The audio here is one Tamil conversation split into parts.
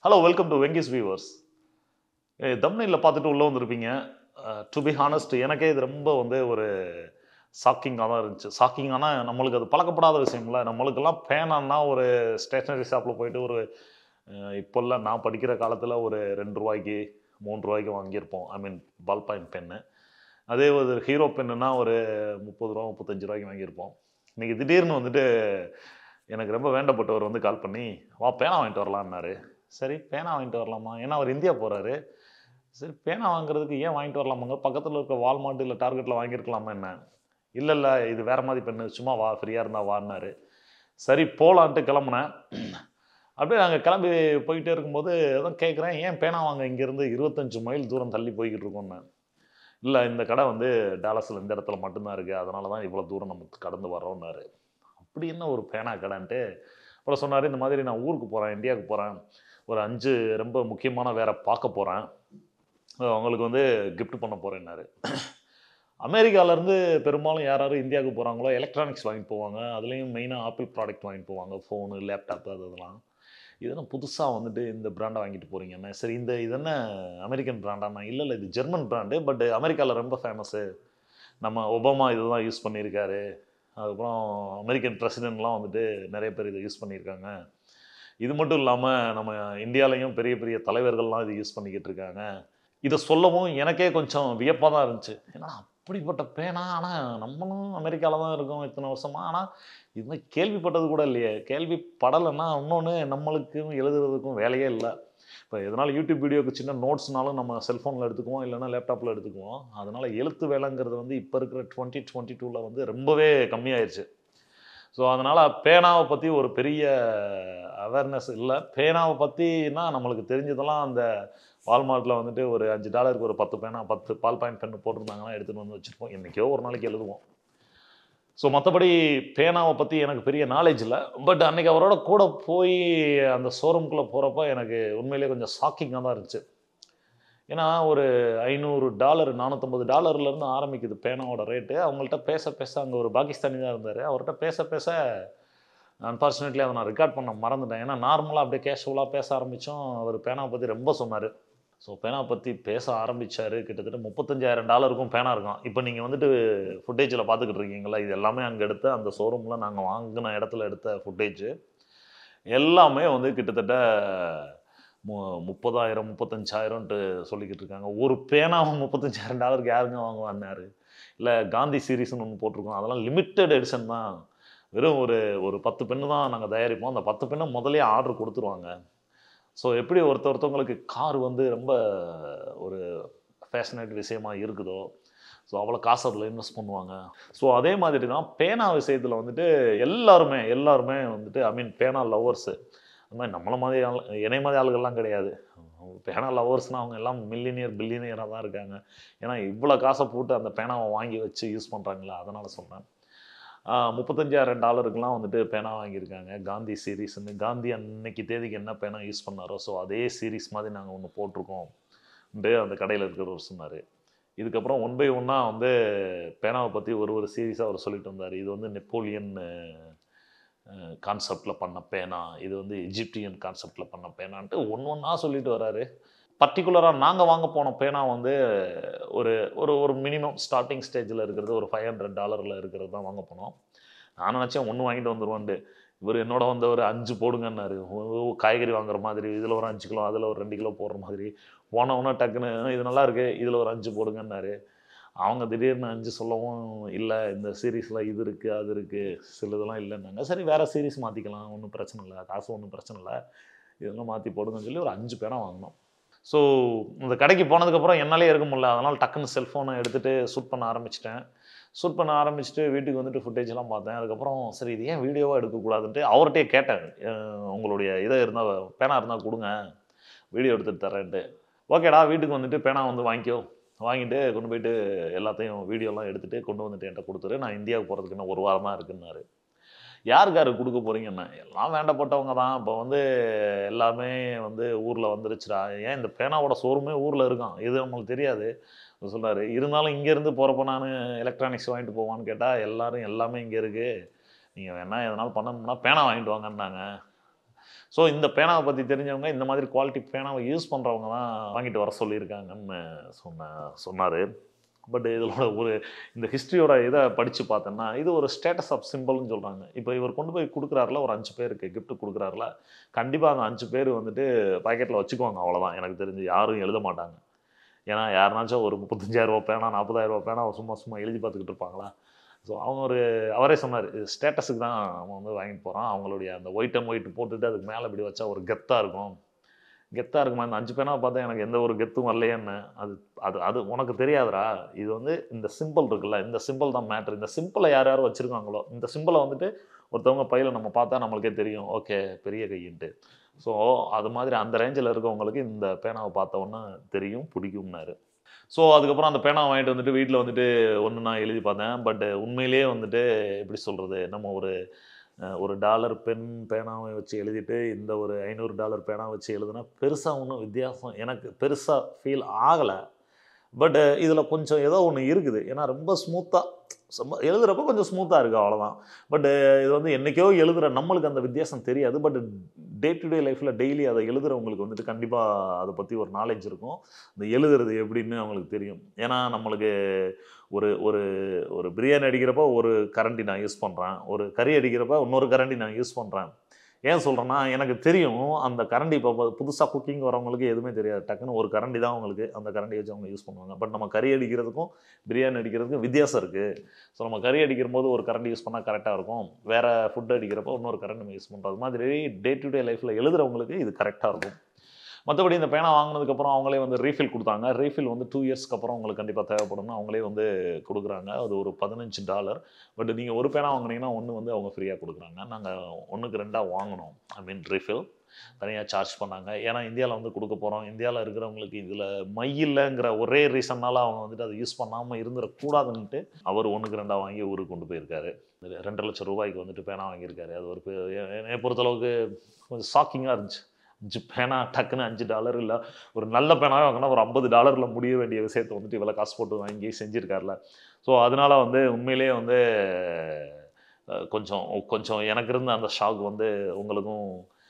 hello welcome to Venkis viewers தம்னையில் பார்த்துட்டு உள்ளே வந்திருப்பீங்க டு பி ஹானஸ்ட் எனக்கே இது ரொம்ப வந்து ஒரு ஷாக்கிங்காக தான் இருந்துச்சு ஷாக்கிங்கானா நம்மளுக்கு அது பழக்கப்படாத விஷயம்ல நம்மளுக்கெல்லாம் பேனான்னா ஒரு ஸ்டேஷ்னரி ஷாப்பில் போயிட்டு ஒரு அஹ், இப்போல்லாம் நான் படிக்கிற காலத்தில் ஒரு ரெண்டு ரூபாய்க்கு மூணு ரூபாய்க்கு வாங்கியிருப்போம் ஐ மீன் பால் பாயிண்ட் பென்னு அதே ஒரு ஹீரோ பென்னுனா ஒரு முப்பது ரூபா முப்பத்தஞ்சு ரூபாய்க்கு வாங்கியிருப்போம் இன்றைக்கி திடீர்னு வந்துட்டு எனக்கு ரொம்ப வேண்டப்பட்டவர் வந்து கால் பண்ணி வா பேனா வாங்கிட்டு வரலான்னாரு சரி பேனா வாங்கிட்டு வரலாமா ஏன்னா அவர் இந்தியா போகிறாரு சரி பேனா வாங்குறதுக்கு ஏன் வாங்கிட்டு வரலாமாங்க பக்கத்தில் இருக்க வால்மார்ட் இல்லை டார்கெட்டில் வாங்கியிருக்கலாமா என்ன இல்லை இல்லை இது வேறு மாதிரி பெண்ணு சும்மா வா ஃப்ரீயாக இருந்தால் வான்னாரு சரி போகலான்ட்டு கிளம்புனேன் அப்படியே நாங்கள் கிளம்பி போயிட்டே இருக்கும்போது அதான் கேட்குறேன் ஏன் பேனா வாங்க இங்கேருந்து இருபத்தஞ்சு மைல் தூரம் தள்ளி போய்கிட்டு இருக்கோம் நான் இல்லை இந்த கடை வந்து டாலஸில் இந்த இடத்துல மட்டும்தான் இருக்குது அதனால தான் இவ்வளோ தூரம் நம்ம கடந்து வரோன்னாரு அப்படி என்ன ஒரு பேனா கடைன்ட்டு அப்புறம் சொன்னார் இந்த மாதிரி நான் ஊருக்கு போகிறேன் இந்தியாவுக்கு போகிறேன் ஒரு அஞ்சு ரொம்ப முக்கியமான வேற பார்க்க போகிறேன் அவங்களுக்கு வந்து gift பண்ண போகிறேன்னாரு அமெரிக்காவிலேருந்து பெரும்பாலும் யார் யார் இந்தியாவுக்கு போகிறாங்களோ எலக்ட்ரானிக்ஸ் வாங்கிட்டு போவாங்க அதுலேயும் மெயினாக ஆப்பிள் ப்ராடக்ட் வாங்கிட்டு போவாங்க ஃபோனு லேப்டாப் அது இதெல்லாம் இதெல்லாம் புதுசாக வந்துட்டு இந்த பிராண்டை வாங்கிட்டு போகிறீங்கண்ணே சரி இந்த இது என்ன அமெரிக்கன் பிராண்டாண்ணா இல்லை இல்லை இது ஜெர்மன் பிராண்டு பட் அமெரிக்காவில் ரொம்ப ஃபேமஸ்ஸு நம்ம ஒபாமா இதுதான் யூஸ் பண்ணியிருக்காரு அதுக்கப்புறம் அமெரிக்கன் பிரசிடென்ட்லாம் வந்துட்டு நிறைய பேர் இதை யூஸ் பண்ணியிருக்காங்க இது மட்டும் இல்லாமல் நம்ம இந்தியாலையும் பெரிய பெரிய தலைவர்கள்லாம் இது யூஸ் பண்ணிக்கிட்டு இருக்காங்க இதை சொல்லவும் எனக்கே கொஞ்சம் வியப்பாக தான் இருந்துச்சு ஏன்னா அப்படிப்பட்ட பேனா ஆனால் நம்மளும் அமெரிக்காவில் தான் இருக்கோம் இத்தனை வருஷமா ஆனால் இது மாதிரி கேள்விப்பட்டது கூட இல்லையே கேள்விப்படலைன்னா இன்னொன்று நம்மளுக்கும் எழுதுறதுக்கும் வேலையே இல்லை இப்போ எதனால யூடியூப் வீடியோக்கு சின்ன நோட்ஸ்னாலும் நம்ம செல்ஃபோனில் எடுத்துக்குவோம் இல்லைன்னா லேப்டாப்பில் எடுத்துக்குவோம் அதனால் எழுத்து வேலைங்கிறது வந்து இப்போ இருக்கிற டுவெண்ட்டி டுவெண்ட்டி டூவில் வந்து ரொம்பவே கம்மியாயிருச்சு ஸோ அதனால் பேனாவை பற்றி ஒரு பெரிய அவேர்னஸ் இல்லை பேனாவை பற்றினா நம்மளுக்கு தெரிஞ்சதெல்லாம் அந்த வால்மார்ட்டில் வந்துட்டு ஒரு அஞ்சு டாலருக்கு ஒரு பத்து பேனா பத்து பால் பாயிண்ட் பென் போட்டிருந்தாங்கன்னா எடுத்துகிட்டு வந்து வச்சுருப்போம் என்றைக்கோ ஒரு நாளைக்கு எழுதுவோம் ஸோ மற்றபடி பேனாவை பற்றி எனக்கு பெரிய நாலேஜ் இல்லை பட் அன்னைக்கு அவரோட கூட போய் அந்த ஷோரூம்குள்ளே போகிறப்ப எனக்கு உண்மையிலேயே கொஞ்சம் ஷாக்கிங்காக தான் இருந்துச்சு ஏன்னா ஒரு ஐநூறு டாலர் நானூற்றம்பது டாலர்லேருந்து ஆரம்பிக்குது பேனாவோட ரேட்டு அவங்கள்ட்ட பேச பேச அங்கே ஒரு பாகிஸ்தானி தான் இருந்தார் அவர்கிட்ட பேச பேச அன்ஃபார்ச்சுனேட்லி அதை நான் ரெக்கார்ட் பண்ண மறந்துட்டேன் ஏன்னா நார்மலாக அப்படியே கேஷுவலாக பேச ஆரம்பித்தோம் அவர் பேனாவை பற்றி ரொம்ப சொன்னார் ஸோ பேனா பற்றி பேச ஆரம்பித்தார் கிட்டத்தட்ட முப்பத்தஞ்சாயிரம் டாலருக்கும் பேனா இருக்கும் இப்போ நீங்கள் வந்துட்டு ஃபுட்டேஜில் பார்த்துக்கிட்டு இருக்கீங்களா இது எல்லாமே அங்கே எடுத்த அந்த ஷோரூமில் நாங்கள் வாங்கின இடத்துல எடுத்த ஃபுட்டேஜ் எல்லாமே வந்து கிட்டத்தட்ட மு முப்பதாயிரம் முப்பத்தஞ்சாயிரம்ன்ட்டு சொல்லிக்கிட்டு இருக்காங்க ஒரு பேனாவை முப்பத்தஞ்சாயிரம் டாலருக்கு யாருங்க வாங்குவான்னாரு இல்லை காந்தி சீரீஸ்னு ஒன்று போட்டிருக்கோம் அதெல்லாம் லிமிட்டட் எடிஷன் தான் வெறும் ஒரு ஒரு பத்து பெண்ணு தான் நாங்கள் தயாரிப்போம் அந்த பத்து பெண்ணை முதலே ஆர்டர் கொடுத்துருவாங்க ஸோ எப்படி ஒருத்த ஒருத்தவங்களுக்கு கார் வந்து ரொம்ப ஒரு ஃபேஷனேட் விஷயமா இருக்குதோ ஸோ அவ்வளோ காசு அதில் இன்வெஸ்ட் பண்ணுவாங்க ஸோ அதே மாதிரி தான் பேனா விஷயத்தில் வந்துட்டு எல்லாருமே எல்லாருமே வந்துட்டு ஐ மீன் பேனா லவ்வர்ஸு அந்த மாதிரி நம்மள மாதிரி ஆள் என்னை மாதிரி ஆளுகள்லாம் கிடையாது பேனா லவ்வர்ஸ்னால் அவங்க எல்லாம் மில்லினியர் பில்லினியராக தான் இருக்காங்க ஏன்னா இவ்வளோ காசை போட்டு அந்த பேனாவை வாங்கி வச்சு யூஸ் பண்ணுறாங்களா அதனால் சொல்கிறேன் முப்பத்தஞ்சாயிரம் டாலருக்குலாம் வந்துட்டு பேனா வாங்கியிருக்காங்க காந்தி சீரீஸ்னு காந்தி அன்னைக்கு தேதிக்கு என்ன பேனா யூஸ் பண்ணாரோ ஸோ அதே சீரீஸ் மாதிரி நாங்கள் ஒன்று போட்டிருக்கோம் அந்த கடையில் இருக்கிறவர் சொன்னார் இதுக்கப்புறம் ஒன் பை ஒன்னாக வந்து பேனாவை பற்றி ஒரு ஒரு சீரீஸாக அவர் சொல்லிட்டு வந்தார் இது வந்து நெப்போலியன் கான்செப்டில் பண்ண பேனா இது வந்து எஜிப்டியன் கான்செப்டில் பண்ண பேனான்ட்டு ஒன்று ஒன்றா சொல்லிட்டு வராரு பர்டிகுலராக நாங்கள் வாங்க போன பேனா வந்து ஒரு ஒரு ஒரு மினிமம் ஸ்டார்டிங் ஸ்டேஜில் இருக்கிறது ஒரு ஃபைவ் ஹண்ட்ரட் டாலரில் இருக்கிறது தான் வாங்க போனோம் நான் நினச்சேன் ஒன்று வாங்கிட்டு வந்துருவான்ட்டு இவர் என்னோட வந்து ஒரு அஞ்சு போடுங்கன்னாரு ஓ, காய்கறி வாங்குற மாதிரி இதில் ஒரு அஞ்சு கிலோ அதில் ஒரு ரெண்டு கிலோ போடுற மாதிரி போனவொன்னே டக்குன்னு இது நல்லா இருக்கு இதில் ஒரு அஞ்சு போடுங்கன்னாரு அவங்க திடீர்னு அஞ்சு சொல்லவும் இல்லை இந்த சீரீஸில் இது இருக்குது அது இருக்குது சில இதெல்லாம் இல்லைன்னாங்க சரி வேறு சீரீஸ் மாற்றிக்கலாம் ஒன்றும் பிரச்சனை இல்லை காசு ஒன்றும் பிரச்சனை இல்லை இதெல்லாம் மாற்றி போடுங்கன்னு சொல்லி ஒரு அஞ்சு பேனா வாங்கினோம் ஸோ இந்த கடைக்கு போனதுக்கப்புறம் என்னாலே இருக்க முடியல அதனால் டக்குன்னு செல்ஃபோனை எடுத்துகிட்டு ஷூட் பண்ண ஆரம்பிச்சிட்டேன் ஷூட் பண்ண ஆரம்பிச்சுட்டு வீட்டுக்கு வந்துட்டு ஃபுட்டேஜ்லாம் பார்த்தேன் அதுக்கப்புறம் சரி இது ஏன் வீடியோவாக எடுக்கக்கூடாதுன்ட்டு அவர்கிட்டயே கேட்டேன் அஹ் உங்களுடைய இதை இருந்தால் பேனா இருந்தால் கொடுங்க வீடியோ எடுத்துகிட்டு தரேன்ட்டு ஓகேடா வீட்டுக்கு வந்துட்டு பேனா வந்து வாங்கிக்கோ வாங்கிட்டு கொண்டு போயிட்டு எல்லாத்தையும் வீடியோலாம் எடுத்துகிட்டு கொண்டு வந்துட்டு என்கிட்ட கொடுத்துரு நான் இந்தியாவுக்கு போகிறதுக்கு இன்னும் ஒரு வாரம் தான் இருக்குன்னாரு யாருக்கு யாருக்கு கொடுக்க போகிறீங்கண்ணா எல்லாம் வேண்டப்பட்டவங்க தான் இப்போ வந்து எல்லாமே வந்து ஊரில் வந்துருச்சுடா ஏன் இந்த பேனாவோட ஷோரூமே ஊரில் இருக்கான் இது நம்மளுக்கு தெரியாது சொல்கிறாரு இருந்தாலும் இங்கேருந்து போகிறப்ப நான் எலக்ட்ரானிக்ஸ் வாங்கிட்டு போவான்னு கேட்டால் எல்லாரும் எல்லாமே இங்கே இருக்குது நீங்கள் வேணால் எதனாலும் பண்ணணும்னா பேனா வாங்கிட்டு வாங்கன்னாங்க ஸோ இந்த பேனாவை பற்றி தெரிஞ்சவங்க இந்த மாதிரி குவாலிட்டி பேனாவை யூஸ் பண்ணுறவங்க தான் வாங்கிட்டு வர சொல்லியிருக்காங்கன்னு சொன்ன சொன்னார் பட் இதோட ஒரு இந்த ஹிஸ்ட்ரியோட இதை படித்து பார்த்தோன்னா இது ஒரு ஸ்டேட்டஸ் ஆஃப் சிம்பிள்னு சொல்கிறாங்க இப்போ இவர் கொண்டு போய் கொடுக்குறாருல ஒரு அஞ்சு பேருக்கு gift கொடுக்குறாருல கண்டிப்பாக அந்த அஞ்சு பேர் வந்துட்டு பாக்கெட்டில் வச்சுக்குவாங்க அவ்வளோதான் எனக்கு தெரிஞ்சு யாரும் எழுத மாட்டாங்க ஏன்னா யாருனாச்சும் ஒரு முப்பத்தஞ்சாயிரரூபா பேனா நாற்பதாயிரரூபா பேனா சும்மா சும்மா எழுதி பார்த்துக்கிட்டு இருப்பாங்களா ஸோ அவங்க ஒரு அவரே சொன்னார் இது ஸ்டேட்டஸுக்கு தான் அவன் வந்து வாங்கிட்டு போகிறான் அவங்களுடைய அந்த ஒயிட் அண்ட் ஒயிட் போட்டுட்டு அதுக்கு மேலே இப்படி வச்சா ஒரு கெத்தாக இருக்கும் கெத்தாக இருக்குமா இந்த அஞ்சு பேனாவை பார்த்தா எனக்கு எந்த ஒரு கெத்தும் வரலையேன்னு அது அது அது உனக்கு தெரியாதுடா இது வந்து இந்த சிம்பிள் இருக்குல்ல இந்த சிம்பிள் தான் மேட்ரு இந்த சிம்பிளை யார் யார் வச்சுருக்காங்களோ இந்த சிம்பிளை வந்துட்டு ஒருத்தவங்க பையில நம்ம பார்த்தா நம்மளுக்கே தெரியும் ஓகே பெரிய கையின்ட்டு ஸோ அது மாதிரி அந்த ரேஞ்சில் இருக்கவங்களுக்கு இந்த பேனாவை பார்த்த உடனே தெரியும் பிடிக்கும்னாரு ஸோ அதுக்கப்புறம் அந்த பேனாவை வாங்கிட்டு வந்துட்டு வீட்டில் வந்துட்டு ஒன்று நான் எழுதி பார்த்தேன் பட் உண்மையிலேயே வந்துட்டு எப்படி சொல்கிறது நம்ம ஒரு அஹ், ஒரு டாலர் பென் பேனாவை வச்சு எழுதிட்டு இந்த ஒரு ஐநூறு டாலர் பேனா வச்சு எழுதுனா பெருசாக ஒன்றும் வித்தியாசம் எனக்கு பெருசாக ஃபீல் ஆகலை பட் இதில் கொஞ்சம் ஏதோ ஒன்று இருக்குது ஏன்னா ரொம்ப ஸ்மூத்தாக ரொம்ப எழுதுகிறப்ப கொஞ்சம் ஸ்மூத்தாக இருக்குது அவ்வளோதான் பட் இது வந்து என்றைக்கோ எழுதுகிற நம்மளுக்கு அந்த வித்தியாசம் தெரியாது பட் டே டு டே லைஃப்பில் டெய்லி அதை எழுதுறவங்களுக்கு வந்துட்டு கண்டிப்பாக அதை பற்றி ஒரு நாலேஜ் இருக்கும் இந்த எழுதுறது எப்படின்னு அவங்களுக்கு தெரியும் ஏன்னா நம்மளுக்கு ஒரு ஒரு ஒரு பிரியாணி அடிக்கிறப்ப ஒரு கரண்டி நான் யூஸ் பண்ணுறேன் ஒரு கறி அடிக்கிறப்ப இன்னொரு கரண்டி நான் யூஸ் பண்ணுறேன் ஏன் சொல்கிறேன்னா எனக்கு தெரியும் அந்த கரண்டி இப்போ புதுசாக குக்கிங் வரவங்களுக்கு எதுவுமே தெரியாது டக்குன்னு ஒரு கரண்டி தான் அவங்களுக்கு அந்த கரண்டி வச்சு அவங்க யூஸ் பண்ணுவாங்க பட் நம்ம கறி அடிக்கிறதுக்கும் பிரியாணி அடிக்கிறதுக்கும் வித்தியாசம் இருக்குது ஸோ நம்ம கறி அடிக்கும் போது ஒரு கரண்டி யூஸ் பண்ணால் கரெக்டாக இருக்கும் வேறு ஃபுட் அடிக்கிறப்போ இன்னொரு கரண்ட் நம்ம யூஸ் பண்ணுறது மாதிரி டே டு டே லைஃப்பில் எழுதுறவங்களுக்கு இது கரெக்டாக இருக்கும் மற்றபடி இந்த பேனா வாங்கினதுக்கப்புறம் அவங்களே வந்து ரீஃபில் கொடுத்தாங்க ரீஃபில் வந்து டூ இயர்ஸ்க்கு அப்புறம் உங்களுக்கு கண்டிப்பாக தேவைப்படும்னு அவங்களே வந்து கொடுக்குறாங்க அது ஒரு பதினஞ்சு டாலர் பட் நீங்கள் ஒரு பேனா வாங்குனீங்கன்னா ஒன்று வந்து அவங்க ஃப்ரீயாக கொடுக்குறாங்க நாங்கள் ஒன்றுக்கு ரெண்டாக வாங்கினோம் ஐ மீன் ரீஃபில் தனியாக சார்ஜ் பண்ணாங்க ஏன்னா இந்தியாவில் வந்து கொடுக்க போகிறோம் இந்தியாவில் இருக்கிறவங்களுக்கு இதில் மை இல்லைங்கிற ஒரே ரீசன்னால அவங்க வந்துட்டு அதை யூஸ் பண்ணாமல் இருந்துடக்கூடாதுன்ட்டு அவர் ஒன்றுக்கு ரெண்டாக வாங்கி ஊருக்கு கொண்டு போயிருக்காரு ரெண்டு லட்சம் ரூபாய்க்கு வந்துட்டு பேனா வாங்கியிருக்காரு அது ஒரு பெ- எ- என்னை பொறுத்தளவுக்கு கொஞ்சம் ஷாக்கிங்காக இருந்துச்சு அஞ்சு பேனா டக்குன்னு அஞ்சு டாலர் இல்லை ஒரு நல்ல பேனாவே வாங்கினா ஒரு ஐம்பது டாலரில் முடிய வேண்டிய விஷயத்தை வந்துட்டு இவ்வளோ காசு போட்டு வாங்கி செஞ்சுருக்காருல ஸோ அதனால வந்து உண்மையிலேயே வந்து அஹ், கொஞ்சம் கொஞ்சம் எனக்கு இருந்த அந்த ஷாக் வந்து உங்களுக்கும்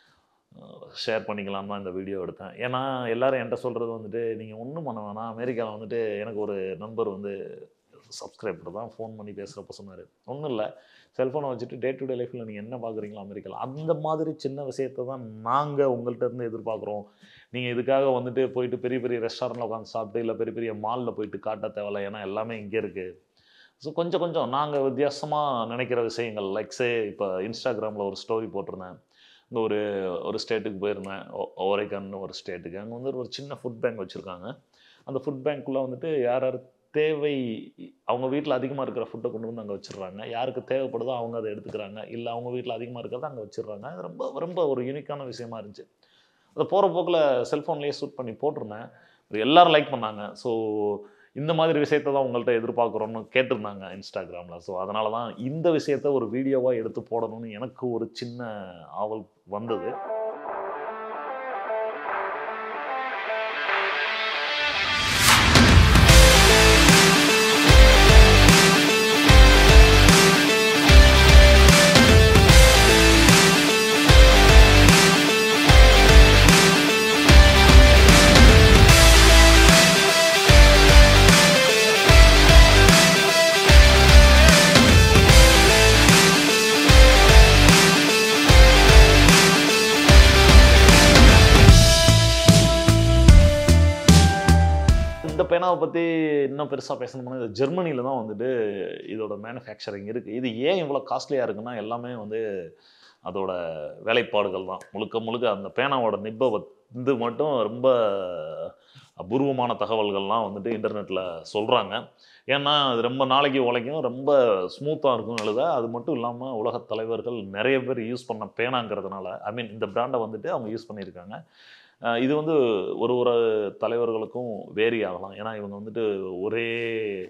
ஷேர் பண்ணிக்கலாம்னு தான் இந்த வீடியோ எடுத்தேன் ஏன்னா எல்லாரும் என்கிட்ட சொல்கிறது வந்துட்டு நீங்கள் ஒன்றும் பண்ண வேணாம் அமெரிக்காவில் வந்துட்டு எனக்கு ஒரு நண்பர் வந்து சப்ஸ்கிரைபர் தான் ஃபோன் பண்ணி பேசுகிறப்ப சொன்னார் ஒன்றும் இல்லை செல்ஃபோனை வச்சுட்டு டே டு டே லைஃப்பில் நீங்கள் என்ன பார்க்குறீங்களோ அமெரிக்காவில் அந்த மாதிரி சின்ன விஷயத்தை தான் நாங்கள் உங்கள்கிட்ட இருந்து எதிர்பார்க்குறோம் நீங்கள் இதுக்காக வந்துட்டு போயிட்டு பெரிய பெரிய ரெஸ்டாரண்ட்டில் உட்காந்து சாப்பிட்டு இல்லை பெரிய பெரிய மாலில் போயிட்டு காட்ட தேவையில்ல ஏன்னா எல்லாமே இங்கே இருக்குது ஸோ கொஞ்சம் கொஞ்சம் நாங்கள் வித்தியாசமாக நினைக்கிற விஷயங்கள் லைக்ஸே இப்போ இன்ஸ்டாகிராமில் ஒரு ஸ்டோரி போட்டிருந்தேன் இங்கே ஒரு ஒரு ஸ்டேட்டுக்கு போயிருந்தேன் ஓரைக்கன் ஒரு ஸ்டேட்டுக்கு அங்கே வந்து ஒரு சின்ன ஃபுட் பேங்க் வச்சுருக்காங்க அந்த ஃபுட் பேங்க்குள்ளே வந்துட்டு யார் யார் தேவை அவங்க வீட்டில் அதிகமாக இருக்கிற ஃபுட்டை கொண்டு வந்து அங்கே வச்சிடுறாங்க யாருக்கு தேவைப்படுதோ அவங்க அதை எடுத்துக்கிறாங்க இல்லை அவங்க வீட்டில் அதிகமாக இருக்கிறத அங்கே வச்சிடுறாங்க அது ரொம்ப ரொம்ப ஒரு யூனிக்கான விஷயமா இருந்துச்சு அதை போகிற போக்கில் செல்ஃபோன்லேயே ஷூட் பண்ணி போட்டிருந்தேன் அது எல்லாரும் லைக் பண்ணாங்க ஸோ இந்த மாதிரி விஷயத்தை தான் உங்கள்கிட்ட எதிர்பார்க்குறோன்னு கேட்டிருந்தாங்க இன்ஸ்டாகிராமில் ஸோ அதனால தான் இந்த விஷயத்த ஒரு வீடியோவாக எடுத்து போடணும்னு எனக்கு ஒரு சின்ன ஆவல் வந்தது இந்த பேனாவை பற்றி இன்னும் பெருசாக பேசணும்னா இது ஜெர்மனியில் தான் வந்துட்டு இதோட மேனுஃபேக்சரிங் இருக்குது இது ஏன் இவ்வளோ காஸ்ட்லியாக இருக்குன்னா எல்லாமே வந்து அதோட வேலைப்பாடுகள் தான் முழுக்க முழுக்க அந்த பேனாவோட நிப்பை வந்து மட்டும் ரொம்ப அபூர்வமான தகவல்கள்லாம் வந்துட்டு இன்டர்நெட்டில் சொல்கிறாங்க ஏன்னா அது ரொம்ப நாளைக்கு உழைக்கும் ரொம்ப ஸ்மூத்தாக இருக்கும் எழுத அது மட்டும் இல்லாமல் உலகத் தலைவர்கள் நிறைய பேர் யூஸ் பண்ண பேனாங்கிறதுனால ஐ மீன் இந்த பிராண்டை வந்துட்டு அவங்க யூஸ் பண்ணியிருக்காங்க அஹ் இது வந்து ஒரு ஒரு தலைவர்களுக்கும் வேரி ஆகலாம் ஏன்னா இவங்க வந்துட்டு ஒரே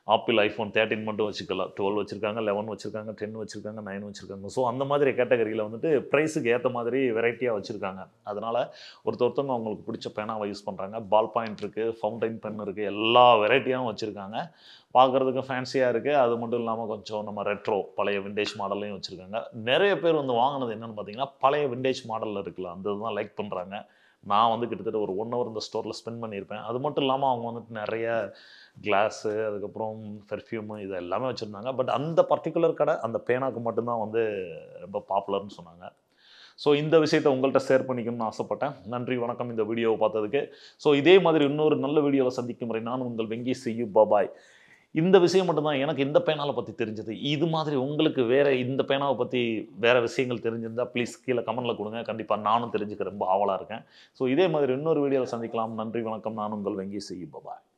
ஆப்பிள் ஐஃபோன் தேர்ட்டின் மட்டும் வச்சுக்கலாம் டுவெல் வச்சுருக்காங்க லெவன் வச்சுருக்காங்க டென் வச்சுருக்காங்க நைன் வச்சுருக்காங்க ஸோ அந்த மாதிரி கேட்டகரியில் வந்துட்டு ப்ரைஸுக்கு ஏற்ற மாதிரி வெரைட்டியாக வச்சுருக்காங்க அதனால் ஒருத்த ஒருத்தவங்க அவங்களுக்கு பிடிச்ச பேனாவை யூஸ் பண்ணுறாங்க பால் பாயிண்ட் இருக்குது ஃபவுண்டைன் பென் இருக்குது எல்லா வெரைட்டியாகவும் வச்சுருக்காங்க பார்க்குறதுக்கு ஃபேன்சியாக இருக்குது அது மட்டும் இல்லாமல் கொஞ்சம் நம்ம ரெட்ரோ பழைய விண்டேஜ் மாடல்லையும் வச்சுருக்காங்க நிறைய பேர் வந்து வாங்கினது என்னென்னு பார்த்தீங்கன்னா பழைய விண்டேஜ் மாடலில் இருக்குல்ல அந்த இதுதான் லைக் பண்ணுறாங்க நான் வந்து கிட்டத்தட்ட ஒரு ஒன் ஹவர் இந்த ஸ்டோரில் ஸ்பெண்ட் பண்ணியிருப்பேன் அது மட்டும் இல்லாமல் அவங்க வந்துட்டு நிறைய கிளாஸு அதுக்கப்புறம் பெர்ஃப்யூமு இது எல்லாமே வச்சுருந்தாங்க பட் அந்த பர்டிகுலர் கடை அந்த பேனாக்கு மட்டும்தான் வந்து ரொம்ப பாப்புலர்னு சொன்னாங்க ஸோ இந்த விஷயத்தை உங்கள்கிட்ட ஷேர் பண்ணிக்கணும்னு ஆசைப்பட்டேன் நன்றி வணக்கம் இந்த வீடியோவை பார்த்ததுக்கு ஸோ இதே மாதிரி இன்னொரு நல்ல வீடியோவில் சந்திக்கும் வரை நான் உங்கள் வெங்கி செய்யு பாபாய் இந்த விஷயம் மட்டும்தான் எனக்கு இந்த பேனாவை பற்றி தெரிஞ்சது இது மாதிரி உங்களுக்கு வேற இந்த பேனாவை பற்றி வேற விஷயங்கள் தெரிஞ்சிருந்தா ப்ளீஸ் கீழே கமெண்ட்ல கொடுங்க கண்டிப்பாக நானும் தெரிஞ்சுக்க ரொம்ப ஆவலாக இருக்கேன் ஸோ இதே மாதிரி இன்னொரு வீடியோவில் சந்திக்கலாம் நன்றி வணக்கம் நான் உங்கள் வெங்கி செய்யு பாபாய்